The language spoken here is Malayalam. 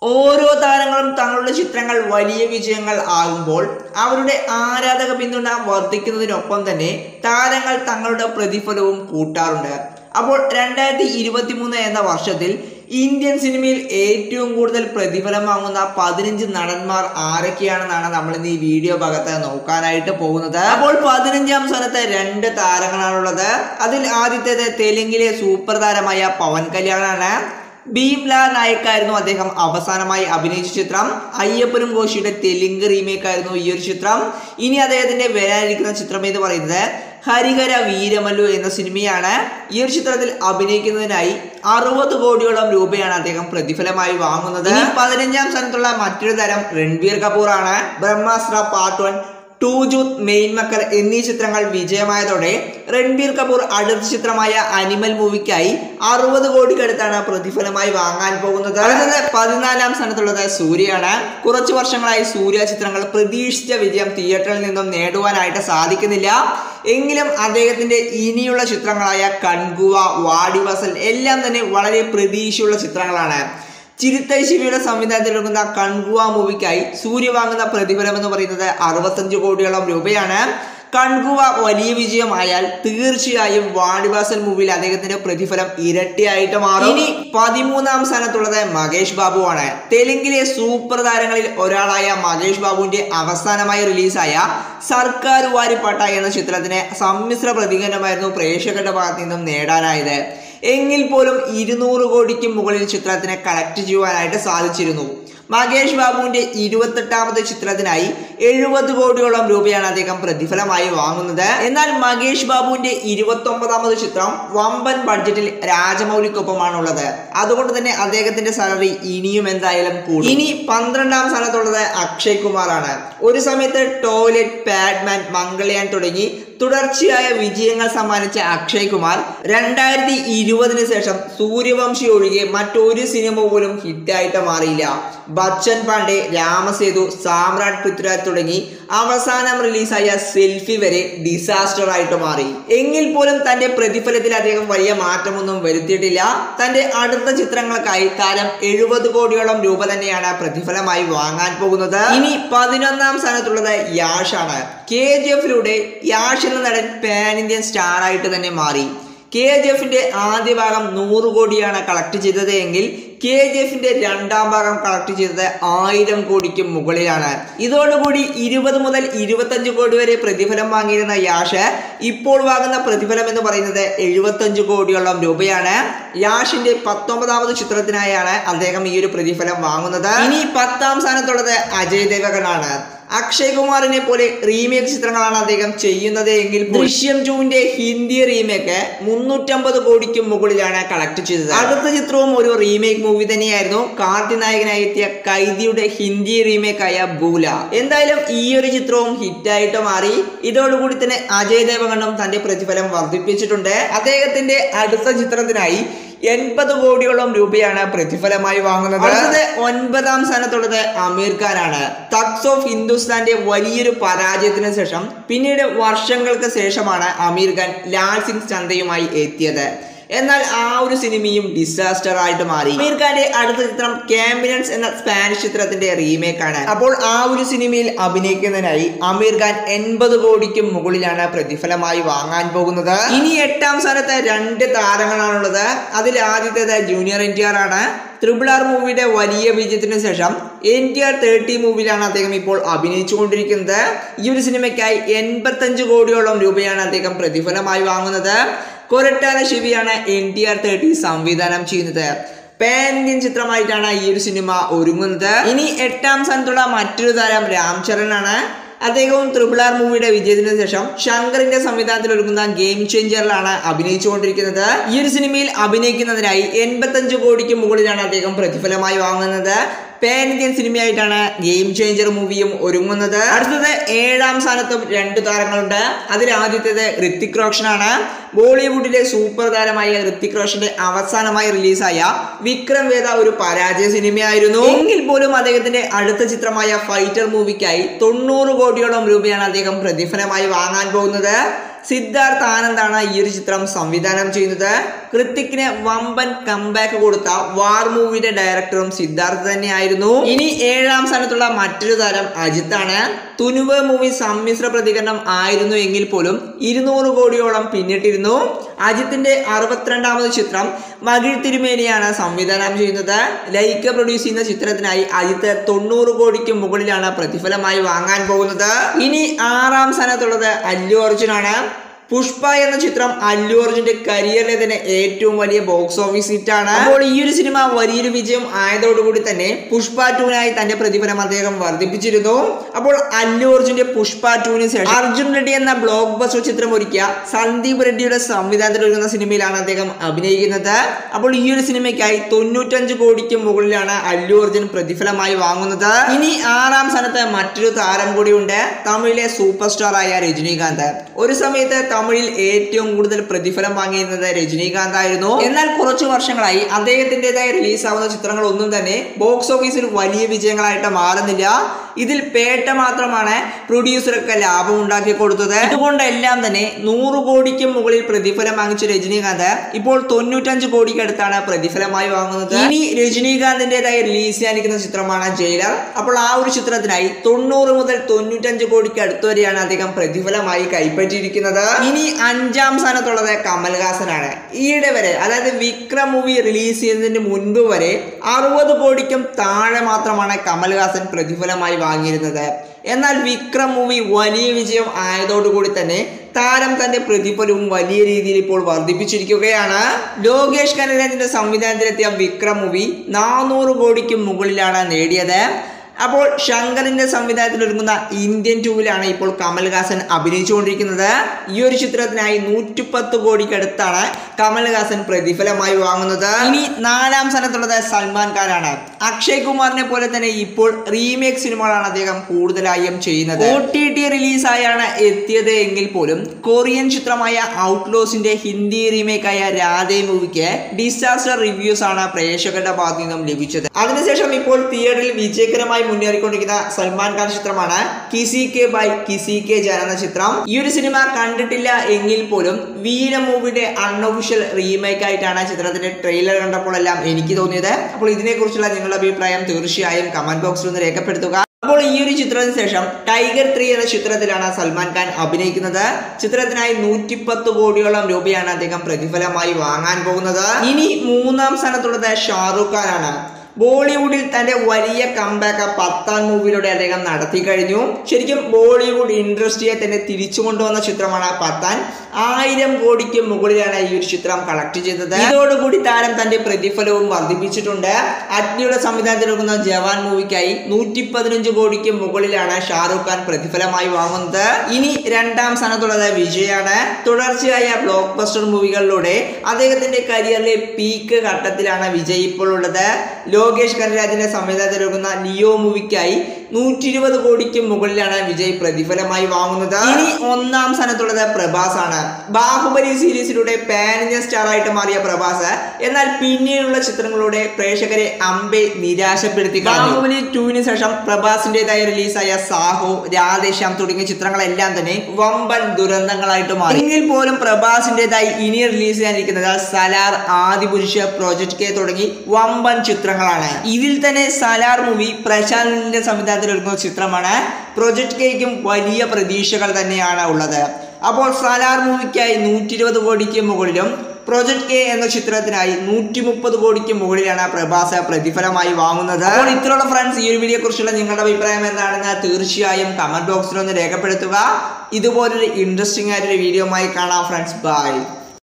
ഓരോ താരങ്ങളും തങ്ങളുടെ ചിത്രങ്ങൾ വലിയ വിജയങ്ങൾ ആകുമ്പോൾ അവരുടെ ആരാധക പിന്തുണ വർദ്ധിക്കുന്നതിനൊപ്പം തന്നെ താരങ്ങൾ തങ്ങളുടെ പ്രതിഫലവും കൂട്ടാറുണ്ട് അപ്പോൾ രണ്ടായിരത്തി ഇരുപത്തി മൂന്ന് എന്ന വർഷത്തിൽ ഇന്ത്യൻ സിനിമയിൽ ഏറ്റവും കൂടുതൽ പ്രതിഫലം വാങ്ങുന്ന പതിനഞ്ച് നടന്മാർ ആരൊക്കെയാണെന്നാണ് നമ്മൾ ഇന്ന് ഈ വീഡിയോ ഭാഗത്ത് നോക്കാനായിട്ട് പോകുന്നത് അപ്പോൾ പതിനഞ്ചാം സ്ഥാനത്ത് രണ്ട് താരങ്ങളാണുള്ളത് അതിൽ ആദ്യത്തേത് തെലുങ്കിലെ സൂപ്പർ താരമായ പവൻ കല്യാണാണ് ഭീംല നായക്കായിരുന്നു അദ്ദേഹം അവസാനമായി അഭിനയിച്ച ചിത്രം അയ്യപ്പനും ഘോഷിയുടെ തെലുങ്ക് റീമേക്ക് ആയിരുന്നു ഈ ഒരു ചിത്രം ഇനി അദ്ദേഹത്തിന്റെ വരാനിരിക്കുന്ന ചിത്രം എന്ന് പറയുന്നത് ഹരിഹര വീരമല്ലു എന്ന സിനിമയാണ് ഈ ഒരു ചിത്രത്തിൽ അഭിനയിക്കുന്നതിനായി അറുപത് കോടിയോളം രൂപയാണ് അദ്ദേഹം പ്രതിഫലമായി വാങ്ങുന്നത് ഇനി പതിനഞ്ചാം സ്ഥാനത്തുള്ള മറ്റൊരു തരം രൺബീർ കപൂർ ആണ് ബ്രഹ്മാസ്ത്ര പാർട്ട് വൺ ടു ജൂത്ത് മെയിൻ മക്കർ എന്നീ ചിത്രങ്ങൾ വിജയമായതോടെ രൺബീർ കപൂർ അടുത്ത ചിത്രമായ അനിമൽ മൂവിക്കായി അറുപത് കോടിക്കടുത്താണ് പ്രതിഫലമായി വാങ്ങാൻ പോകുന്നത് അടുത്തത് പതിനാലാം സ്ഥാനത്തുള്ളത് സൂര്യയാണ് കുറച്ചു വർഷങ്ങളായി സൂര്യ ചിത്രങ്ങൾ പ്രതീക്ഷിച്ച വിജയം തിയേറ്ററിൽ നിന്നും നേടുവാനായിട്ട് സാധിക്കുന്നില്ല എങ്കിലും അദ്ദേഹത്തിന്റെ ഇനിയുള്ള ചിത്രങ്ങളായ കൺകുവ വാടിവസൽ എല്ലാം തന്നെ വളരെ പ്രതീക്ഷയുള്ള ചിത്രങ്ങളാണ് ചിരുത്തൈ ശിവയുടെ സംവിധാനത്തിൽ ഒരുങ്ങുന്ന കൺകുവ മൂവിക്കായി സൂര്യ വാങ്ങുന്ന പ്രതിഫലം എന്ന് പറയുന്നത് അറുപത്തഞ്ച് കോടിയോളം രൂപയാണ് കൺകുവ വലിയ വിജയമായാൽ തീർച്ചയായും വാണിവാസൽ മൂവിയിൽ അദ്ദേഹത്തിന്റെ പ്രതിഫലം ഇരട്ടിയായിട്ട് മാറും ഇനി പതിമൂന്നാം സ്ഥാനത്തുള്ളത് മഹേഷ് ബാബു ആണ് തെലുങ്കിലെ സൂപ്പർ താരങ്ങളിൽ ഒരാളായ മഹേഷ് ബാബുവിന്റെ അവസാനമായി റിലീസായ സർക്കാർ വാരിപ്പാട്ട എന്ന ചിത്രത്തിന് സമ്മിശ്ര പ്രതികരണമായിരുന്നു പ്രേക്ഷകരുടെ ഭാഗത്ത് നിന്നും നേടാനായത് എങ്കിൽ പോലും ഇരുന്നൂറ് കോടിക്ക് മുകളിൽ ചിത്രത്തിനെ കളക്ട് ചെയ്യുവാനായിട്ട് സാധിച്ചിരുന്നു മഹേഷ് ബാബുവിന്റെ ഇരുപത്തെട്ടാമത് ചിത്രത്തിനായി എഴുപത് കോടിയോളം രൂപയാണ് അദ്ദേഹം പ്രതിഫലമായി വാങ്ങുന്നത് എന്നാൽ മഹേഷ് ബാബുവിന്റെ ഇരുപത്തി ഒമ്പതാമത് ചിത്രം വമ്പൻ ബഡ്ജറ്റിൽ രാജമൗലിക്കൊപ്പമാണുള്ളത് അതുകൊണ്ട് തന്നെ അദ്ദേഹത്തിന്റെ സാലറി ഇനിയും എന്തായാലും കൂടും ഇനി പന്ത്രണ്ടാം സ്ഥാനത്തുള്ളത് അക്ഷയ് കുമാറാണ് ഒരു സമയത്ത് ടോയ്ലറ്റ് പാഡ്മാൻ മംഗളയാൻ തുടങ്ങി തുടർച്ചയായ വിജയങ്ങൾ സമ്മാനിച്ച അക്ഷയ് കുമാർ രണ്ടായിരത്തി ഇരുപതിന് ശേഷം സൂര്യവംശി ഒഴികെ മറ്റൊരു സിനിമ പോലും ഹിറ്റായിട്ട് മാറിയില്ല ബച്ചൻ പാണ്ഡെ രാമസേതു സാമ്രാട്ട് പൃഥ്വിരാജ് തുടങ്ങി അവസാനം റിലീസായ സെൽഫി വരെ ഡിസാസ്റ്റർ ആയിട്ട് മാറി എങ്കിൽ പോലും തന്റെ പ്രതിഫലത്തിൽ അദ്ദേഹം വലിയ മാറ്റമൊന്നും വരുത്തിയിട്ടില്ല തന്റെ അടുത്ത ചിത്രങ്ങൾക്കായി താരം എഴുപത് കോടിയോളം രൂപ തന്നെയാണ് പ്രതിഫലമായി വാങ്ങാൻ പോകുന്നത് ഇനി പതിനൊന്നാം സ്ഥാനത്തുള്ളത് യാഷ് ആണ് കെ ജി എഫിലൂടെ യാഷ് എന്ന നടൻ പാൻ ഇന്ത്യൻ സ്റ്റാർ ആയിട്ട് തന്നെ മാറി കെ ജി എഫിന്റെ ആദ്യ ഭാഗം നൂറ് കോടിയാണ് കളക്ട് ചെയ്തത് എങ്കിൽ കെ ജി എഫിന്റെ രണ്ടാം ഭാഗം കളക്ട് ചെയ്തത് ആയിരം കോടിക്ക് മുകളിലാണ് ഇതോടുകൂടി ഇരുപത് മുതൽ ഇരുപത്തഞ്ച് കോടി വരെ പ്രതിഫലം വാങ്ങിയിരുന്ന യാഷ് ഇപ്പോൾ വാങ്ങുന്ന പ്രതിഫലം എന്ന് പറയുന്നത് എഴുപത്തഞ്ച് കോടിയോളം രൂപയാണ് യാഷിന്റെ പത്തൊമ്പതാമത് ചിത്രത്തിനായാണ് അദ്ദേഹം ഈ ഒരു പ്രതിഫലം വാങ്ങുന്നത് ഇനി പത്താം സ്ഥാനത്തുള്ളത് അജയ് ദേവഗണാണ് അക്ഷയ് കുമാറിനെ പോലെ റീമേക്ക് ചിത്രങ്ങളാണ് അദ്ദേഹം ചെയ്യുന്നത് എങ്കിൽ ദൃശ്യം ടൂവിന്റെ ഹിന്ദി റീമേക്ക് മുന്നൂറ്റമ്പത് കോടിക്ക് മുകളിലാണ് കളക്ട് ചെയ്തത് അടുത്ത ചിത്രവും ഒരു റീമേക്ക് മൂവി തന്നെയായിരുന്നു കാർത്തി നായകനായി എത്തിയ കൈദിയുടെ ഹിന്ദി റീമേക്കായ ബൂല എന്തായാലും ഈ ഒരു ചിത്രവും ഹിറ്റായിട്ട് മാറി ഇതോടുകൂടി തന്നെ അജയ് ദേവഗണ്ണും തന്റെ പ്രതിഫലം വർദ്ധിപ്പിച്ചിട്ടുണ്ട് അദ്ദേഹത്തിന്റെ അടുത്ത ചിത്രത്തിനായി എൺപത് കോടിയോളം രൂപയാണ് പ്രതിഫലമായി വാങ്ങുന്നത് അടുത്തത് ഒൻപതാം സ്ഥാനത്തുള്ളത് അമീർ ഖാനാണ് തക്സ് ഓഫ് ഹിന്ദുസ്ഥാന്റെ വലിയൊരു പരാജയത്തിന് ശേഷം പിന്നീട് വർഷങ്ങൾക്ക് ശേഷമാണ് അമീർ ഖാൻ ലാൽ സിംഗ് ചന്തയുമായി എത്തിയത് എന്നാൽ ആ ഒരു സിനിമയും ഡിസാസ്റ്റർ ആയിട്ട് മാറി അമീർ ഖാന്റെ അടുത്ത ചിത്രം ക്യാമ്പിനൻസ് എന്ന സ്പാനിഷ് ചിത്രത്തിന്റെ റീമേക്ക് ആണ് അപ്പോൾ ആ ഒരു സിനിമയിൽ അഭിനയിക്കുന്നതിനായി അമീർ ഖാൻ എൺപത് കോടിക്കും മുകളിലാണ് പ്രതിഫലമായി വാങ്ങാൻ പോകുന്നത് ഇനി എട്ടാം സ്ഥാനത്ത് രണ്ട് താരങ്ങളാണുള്ളത് അതിൽ ആദ്യത്തേത് ജൂനിയർ എൻ ടി ആർ ആണ് ത്രിബിൾ ആർ മൂവിയുടെ വലിയ വിജയത്തിന് ശേഷം എൻ ടി ആർ തേർട്ടി മൂവിയിലാണ് അദ്ദേഹം ഇപ്പോൾ അഭിനയിച്ചുകൊണ്ടിരിക്കുന്നത് ഈ ഒരു സിനിമയ്ക്കായി എൺപത്തഞ്ച് കോടിയോളം രൂപയാണ് അദ്ദേഹം പ്രതിഫലമായി വാങ്ങുന്നത് കൊരട്ടാന ശിവിയാണ് എൻ ടി ആർ തേർട്ടി സംവിധാനം ചെയ്യുന്നത് പാൻ ഇന്ത്യൻ ചിത്രമായിട്ടാണ് ഈ ഒരു സിനിമ ഒരുങ്ങുന്നത് ഇനി എട്ടാം സ്ഥാനത്തുള്ള മറ്റൊരു താരം രാം ചരൺ അദ്ദേഹവും ത്രിപിൾ ആർ മൂവിയുടെ വിജയത്തിന് ശേഷം ശങ്കറിന്റെ സംവിധാനത്തിൽ ഒരുങ്ങുന്ന ഗെയിം ചേഞ്ചറിലാണ് അഭിനയിച്ചുകൊണ്ടിരിക്കുന്നത് ഈ ഒരു സിനിമയിൽ അഭിനയിക്കുന്നതിനായി എൺപത്തഞ്ച് കോടിക്ക് മുകളിലാണ് അദ്ദേഹം പ്രതിഫലമായി വാങ്ങുന്നത് പാൻ ഇന്ത്യൻ സിനിമയായിട്ടാണ് ഗെയിം ചേഞ്ചർ മൂവിയും ഒരുങ്ങുന്നത് അടുത്തത് ഏഴാം സ്ഥാനത്തും രണ്ട് താരങ്ങളുണ്ട് അതിൽ ആദ്യത്തേത് ഋത്തിക് റോഷൻ ആണ് ബോളിവുഡിലെ സൂപ്പർ താരമായ ഋത്തിക് റോഷന്റെ അവസാനമായി റിലീസായ വിക്രം വേദ ഒരു പരാജയ സിനിമയായിരുന്നു എങ്കിൽ പോലും അദ്ദേഹത്തിന്റെ അടുത്ത ചിത്രമായ ഫൈറ്റർ മൂവിക്കായി തൊണ്ണൂറ് കോടിയോളം രൂപയാണ് അദ്ദേഹം പ്രതിഫലമായി വാങ്ങാൻ പോകുന്നത് സിദ്ധാർത്ഥ് ആനന്ദാണ് ഈ ഒരു ചിത്രം സംവിധാനം ചെയ്യുന്നത് കൃത്തിക്കിന് വമ്പൻ കംബാക്ക് കൊടുത്ത വാർ മൂവിയുടെ ഡയറക്ടറും സിദ്ധാർത്ഥ് തന്നെയായിരുന്നു ഇനി ഏഴാം സ്ഥാനത്തുള്ള മറ്റൊരു താരം അജിത്താണ് തുനുവ് മൂവി സമ്മിശ്ര പ്രതികരണം ആയിരുന്നു എങ്കിൽ പോലും ഇരുന്നൂറ് കോടിയോളം പിന്നിട്ടിരുന്നു അജിത്തിന്റെ അറുപത്തിരണ്ടാമത് ചിത്രം മകിഴ് തിരുമേനിയാണ് സംവിധാനം ചെയ്യുന്നത് ലൈക്ക പ്രൊഡ്യൂസ് ചെയ്യുന്ന ചിത്രത്തിനായി അജിത്ത് തൊണ്ണൂറ് കോടിക്ക് മുകളിലാണ് പ്രതിഫലമായി വാങ്ങാൻ പോകുന്നത് ഇനി ആറാം സ്ഥാനത്തുള്ളത് അല്ലു അർജുനാണ് പുഷ്പ എന്ന ചിത്രം അല്ലു അർജുന്റെ കരിയറിലെ തന്നെ ഏറ്റവും വലിയ ബോക്സ് ഓഫീസ് ഹിറ്റാണ് അപ്പോൾ ഈ ഒരു സിനിമ വലിയൊരു വിജയം ആയതോടുകൂടി തന്നെ പുഷ്പ ടൂവിനായി തന്റെ പ്രതിഫലം അദ്ദേഹം വർദ്ധിപ്പിച്ചിരുന്നു അപ്പോൾ അല്ലു അർജുന്റെ പുഷ്പ ടൂവിന് ശേഷം അർജുൻ റെഡ്ഡി എന്ന ബ്ലോക്ക് ബസ്റ്റർ ചിത്രം ഒരുക്കിയ സന്ദീപ് റെഡ്ഡിയുടെ സംവിധാനത്തിൽ ഒരുങ്ങുന്ന സിനിമയിലാണ് അദ്ദേഹം അഭിനയിക്കുന്നത് അപ്പോൾ ഈ ഒരു സിനിമയ്ക്കായി തൊണ്ണൂറ്റഞ്ച് കോടിക്ക് മുകളിലാണ് അല്ലു അർജുൻ പ്രതിഫലമായി വാങ്ങുന്നത് ഇനി ആറാം സ്ഥാനത്ത് മറ്റൊരു താരം കൂടിയുണ്ട് തമിഴിലെ സൂപ്പർ സ്റ്റാർ ആയ രജനീകാന്ത് ഒരു സമയത്ത് തമിഴിൽ ഏറ്റവും കൂടുതൽ പ്രതിഫലം വാങ്ങിയിരുന്നത് രജനീകാന്ത് ആയിരുന്നു എന്നാൽ കുറച്ചു വർഷങ്ങളായി അദ്ദേഹത്തിൻ്റെതായി റിലീസാവുന്ന ചിത്രങ്ങൾ ഒന്നും തന്നെ ബോക്സ് ഓഫീസിൽ വലിയ വിജയങ്ങളായിട്ട് മാറുന്നില്ല ഇതിൽ പേട്ട മാത്രമാണ് പ്രൊഡ്യൂസർക്ക് ലാഭം ഉണ്ടാക്കി കൊടുത്തത് അതുകൊണ്ടെല്ലാം തന്നെ നൂറ് കോടിക്ക് മുകളിൽ പ്രതിഫലം വാങ്ങിച്ച രജനീകാന്ത് ഇപ്പോൾ തൊണ്ണൂറ്റഞ്ച് കോടിക്ക് അടുത്താണ് പ്രതിഫലമായി വാങ്ങുന്നത് ഇനി രജനീകാന്തിൻ്റെതായി റിലീസ് ചെയ്യാനിരിക്കുന്ന ചിത്രമാണ് ജയിലർ അപ്പോൾ ആ ഒരു ചിത്രത്തിനായി തൊണ്ണൂറ് മുതൽ തൊണ്ണൂറ്റഞ്ച് കോടിക്ക് അടുത്ത് വരെയാണ് അദ്ദേഹം പ്രതിഫലമായി കൈപ്പറ്റിയിരിക്കുന്നത് ഇനി അഞ്ചാം സ്ഥാനത്തുള്ളത് കമൽഹാസനാണ് ഈയിടെ വരെ അതായത് വിക്രം മൂവി റിലീസ് ചെയ്യുന്നതിന് മുൻപ് വരെ അറുപത് കോടിക്കും താഴെ മാത്രമാണ് കമൽഹാസൻ പ്രതിഫലമായി വാങ്ങിയിരുന്നത് എന്നാൽ വിക്രം മൂവി വലിയ വിജയം ആയതോടുകൂടി തന്നെ താരം തന്റെ പ്രതിഫലവും വലിയ രീതിയിൽ ഇപ്പോൾ വർദ്ധിപ്പിച്ചിരിക്കുകയാണ് ലോകേഷ് കനരാജിന്റെ സംവിധാനത്തിലെത്തിയ വിക്രം മൂവി നാനൂറ് കോടിക്ക് മുകളിലാണ് നേടിയത് അപ്പോൾ ശങ്കറിന്റെ സംവിധാനത്തിൽ ഒരുങ്ങുന്ന ഇന്ത്യൻ ടൂവിലാണ് ഇപ്പോൾ കമൽഹാസൻ അഭിനയിച്ചുകൊണ്ടിരിക്കുന്നത് ഈ ഒരു ചിത്രത്തിനായി നൂറ്റിപ്പത്ത് കോടിക്കടുത്താണ് കമൽഹാസൻ പ്രതിഫലമായി വാങ്ങുന്നത് ഇനി നാലാം സ്ഥാനത്തുള്ളത് സൽമാൻ ഖാനാണ് അക്ഷയ് കുമാറിനെ പോലെ തന്നെ ഇപ്പോൾ റീമേക്ക് സിനിമകളാണ് അദ്ദേഹം കൂടുതലായും ചെയ്യുന്നത് ഒ ടി ടി റിലീസായാണ് എത്തിയത് എങ്കിൽ പോലും കൊറിയൻ ചിത്രമായ ഔട്ട്ലോസിന്റെ ഹിന്ദി റീമേക്കായ രാധേ മൂവിക്ക് ഡിസാസ്റ്റർ റിവ്യൂസ് ആണ് പ്രേക്ഷകരുടെ ഭാഗത്തു നിന്നും ലഭിച്ചത് അതിനുശേഷം ഇപ്പോൾ തിയേറ്ററിൽ വിജയകരമായി മുന്നേറിക്കൊണ്ടിരിക്കുന്ന സൽമാൻ ഖാൻ ചിത്രമാണ് കിസി കെ ബൈ കിസി കെ ജാൻ എന്ന ചിത്രം ഈ ഒരു സിനിമ കണ്ടിട്ടില്ല എങ്കിൽ പോലും വീര മൂവിയുടെ അൺഒഫീഷ്യൽ റീമേക്ക് ആയിട്ടാണ് ചിത്രത്തിന്റെ ട്രെയിലർ കണ്ടപ്പോഴെല്ലാം എനിക്ക് തോന്നിയത് അപ്പോൾ ഇതിനെക്കുറിച്ചുള്ള നിങ്ങളുടെ അഭിപ്രായം തീർച്ചയായും കമന്റ് ബോക്സിൽ ഒന്ന് രേഖപ്പെടുത്തുക അപ്പോൾ ഈ ഒരു ചിത്രത്തിന് ശേഷം ടൈഗർ ത്രീ എന്ന ചിത്രത്തിലാണ് സൽമാൻ ഖാൻ അഭിനയിക്കുന്നത് ചിത്രത്തിനായി നൂറ്റിപ്പത്ത് കോടിയോളം രൂപയാണ് അദ്ദേഹം പ്രതിഫലമായി വാങ്ങാൻ പോകുന്നത് ഇനി മൂന്നാം സ്ഥാനത്തുള്ളത് ഷാറുഖ് ഖാൻ ആണ് ബോളിവുഡിൽ തന്റെ വലിയ കംബാക്ക് പത്താൻ മൂവിയിലൂടെ അദ്ദേഹം നടത്തി കഴിഞ്ഞു ശരിക്കും ബോളിവുഡ് ഇൻഡസ്ട്രിയെ തന്നെ തിരിച്ചു കൊണ്ടുവന്ന ചിത്രമാണ് പത്താൻ ആയിരം കോടിക്ക് മുകളിലാണ് ഈ ഒരു ചിത്രം കളക്ട് ചെയ്തത് ഇതോടുകൂടി താരം തന്റെ പ്രതിഫലവും വർദ്ധിപ്പിച്ചിട്ടുണ്ട് അഗ്നിയുടെ സംവിധാനത്തിൽ ഒരുക്കുന്ന ജവാൻ മൂവിക്കായി നൂറ്റി പതിനഞ്ച് കോടിക്ക് മുകളിലാണ് ഷാറൂഖ് ഖാൻ പ്രതിഫലമായി വാങ്ങുന്നത് ഇനി രണ്ടാം സ്ഥാനത്തുള്ളത് വിജയാണ് തുടർച്ചയായ ബ്ലോക്ക് ബസ്റ്റർ മൂവികളിലൂടെ അദ്ദേഹത്തിന്റെ കരിയറിലെ പീക്ക് ഘട്ടത്തിലാണ് വിജയ് ഇപ്പോൾ ഉള്ളത് ലോകേഷ് കനരാജിന്റെ സംവിധാനത്തിൽ ഒരുക്കുന്ന ലിയോ മൂവിക്കായി നൂറ്റി ഇരുപത് കോടിക്ക് മുകളിലാണ് വിജയ് പ്രതിഫലമായി വാങ്ങുന്നത് ഇനി ഒന്നാം സ്ഥാനത്തുള്ളത് പ്രഭാസ് ആണ് ബാഹുബലി സീരീസിലൂടെ പാൻ ഇന്ത്യൻ സ്റ്റാർ ആയിട്ട് മാറിയ പ്രഭാസ് എന്നാൽ പിന്നീടുള്ള ചിത്രങ്ങളുടെ പ്രേക്ഷകരെ അമ്പെ നിരാശപ്പെടുത്തി ബാഹുബലി ടൂവിന് ശേഷം പ്രഭാസിന്റേതായ റിലീസായ സാഹോ രാധേശ്യാം തുടങ്ങിയ ചിത്രങ്ങളെല്ലാം തന്നെ വമ്പൻ ദുരന്തങ്ങളായിട്ട് മാറി എങ്കിൽ പോലും പ്രഭാസിന്റേതായി ഇനി റിലീസ് ചെയ്യാനിരിക്കുന്നത് സലാർ ആദിപുരുഷ പ്രോജക്ട് കെ തുടങ്ങി വമ്പൻ ചിത്രങ്ങളാണ് ഇതിൽ തന്നെ സലാർ മൂവി പ്രശാന്തിന്റെ സംവിധാനത്തിൽ ഒരുങ്ങുന്ന ചിത്രമാണ് പ്രൊജക്ട് കെയ്ക്കും വലിയ പ്രതീക്ഷകൾ തന്നെയാണ് ഉള്ളത് അപ്പോൾ സലാർ മൂവിക്കായി നൂറ്റി ഇരുപത് കോടിക്ക് മുകളിലും പ്രൊജക്ട് കെ എന്ന ചിത്രത്തിനായി നൂറ്റി മുപ്പത് കോടിക്ക് മുകളിലാണ് പ്രഭാസ് പ്രതിഫലമായി വാങ്ങുന്നത് അപ്പോൾ ഇത്രയുള്ള ഫ്രണ്ട്സ് ഈ ഒരു വീഡിയോ കുറിച്ചുള്ള നിങ്ങളുടെ അഭിപ്രായം എന്താണെന്ന് തീർച്ചയായും കമന്റ് ബോക്സിൽ ഒന്ന് രേഖപ്പെടുത്തുക ഇതുപോലൊരു ഇൻട്രസ്റ്റിംഗ് ആയിട്ടൊരു വീഡിയോമായി കാണാം ഫ്രണ്ട്സ് ബൈ